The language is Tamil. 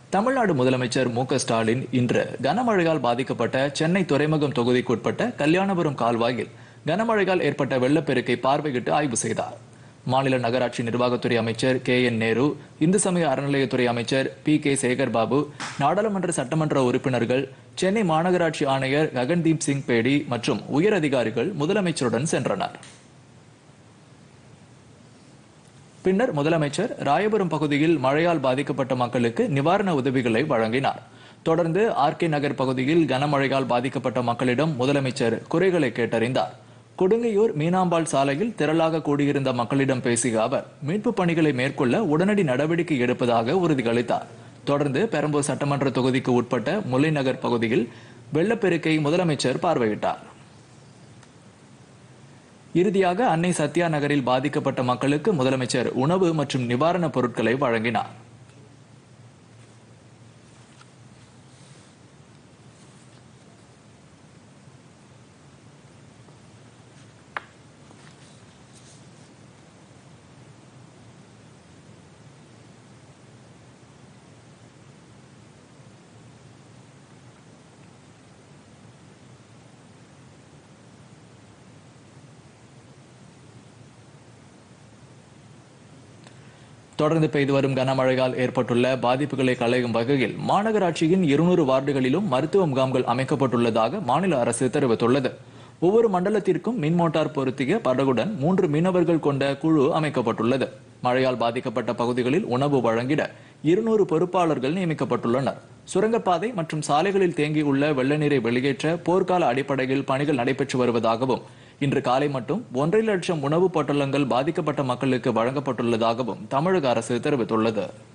தமிழ்நாடு முதலமைச்சர் மு க ஸ்டாலின் இன்று கனமழையால் பாதிக்கப்பட்ட சென்னை துறைமுகம் தொகுதிக்குட்பட்ட கல்யாணபுரம் கால்வாயில் கனமழையால் ஏற்பட்ட வெள்ளப்பெருக்கை பார்வையிட்டு ஆய்வு செய்தார் மாநில நகராட்சி நிர்வாகத்துறை அமைச்சர் கே என் நேரு இந்து சமய அறநிலையத்துறை அமைச்சர் பி கே சேகர்பாபு நாடாளுமன்ற சட்டமன்ற உறுப்பினர்கள் சென்னை மாநகராட்சி ஆணையர் ககன்தீப் சிங் பேடி மற்றும் உயர் அதிகாரிகள் முதலமைச்சருடன் சென்றனர் பின்னர் முதலமைச்சர் ராயபுரம் பகுதியில் மழையால் பாதிக்கப்பட்ட மக்களுக்கு நிவாரண உதவிகளை வழங்கினார் தொடர்ந்து ஆர்கே நகர் பகுதியில் கனமழையால் பாதிக்கப்பட்ட மக்களிடம் முதலமைச்சர் குறைகளை கேட்டறிந்தார் கொடுங்கையூர் மீனாம்பாள் சாலையில் திரளாக கூடியிருந்த மக்களிடம் பேசிய அவர் மீட்புப் பணிகளை மேற்கொள்ள உடனடி நடவடிக்கை எடுப்பதாக உறுதியளித்தார் தொடர்ந்து பெரம்பூர் சட்டமன்ற தொகுதிக்கு உட்பட்ட முல்லைநகர் பகுதியில் வெள்ளப்பெருக்கை முதலமைச்சர் பார்வையிட்டார் இறுதியாக அன்னை சத்யா நகரில் பாதிக்கப்பட்ட மக்களுக்கு முதலமைச்சர் உணவு மற்றும் நிவாரணப் பொருட்களை வழங்கினார் தொடர்ந்து பெய்து வரும் கனமழையால் ஏற்பட்டுள்ள பாதிப்புகளை களையும் வகையில் மாநகராட்சியின் இருநூறு வார்டுகளிலும் மருத்துவ முகாம்கள் அமைக்கப்பட்டுள்ளதாக மாநில அரசு தெரிவித்துள்ளது ஒவ்வொரு மண்டலத்திற்கும் மின் மோட்டார் பொருத்திய படகுடன் மூன்று மீனவர்கள் கொண்ட குழு அமைக்கப்பட்டுள்ளது மழையால் பாதிக்கப்பட்ட பகுதிகளில் உணவு வழங்கிட இருநூறு பொறுப்பாளர்கள் நியமிக்கப்பட்டுள்ளனர் சுரங்கப்பாதை மற்றும் சாலைகளில் தேங்கியுள்ள வெள்ள நீரை வெளியேற்ற போர்க்கால அடிப்படையில் பணிகள் நடைபெற்று வருவதாகவும் இன்று காலை மட்டும் ஒன்றரை லட்சம் உணவுப் பொட்டலங்கள் பாதிக்கப்பட்ட மக்களுக்கு வழங்கப்பட்டுள்ளதாகவும் தமிழக அரசு தெரிவித்துள்ளது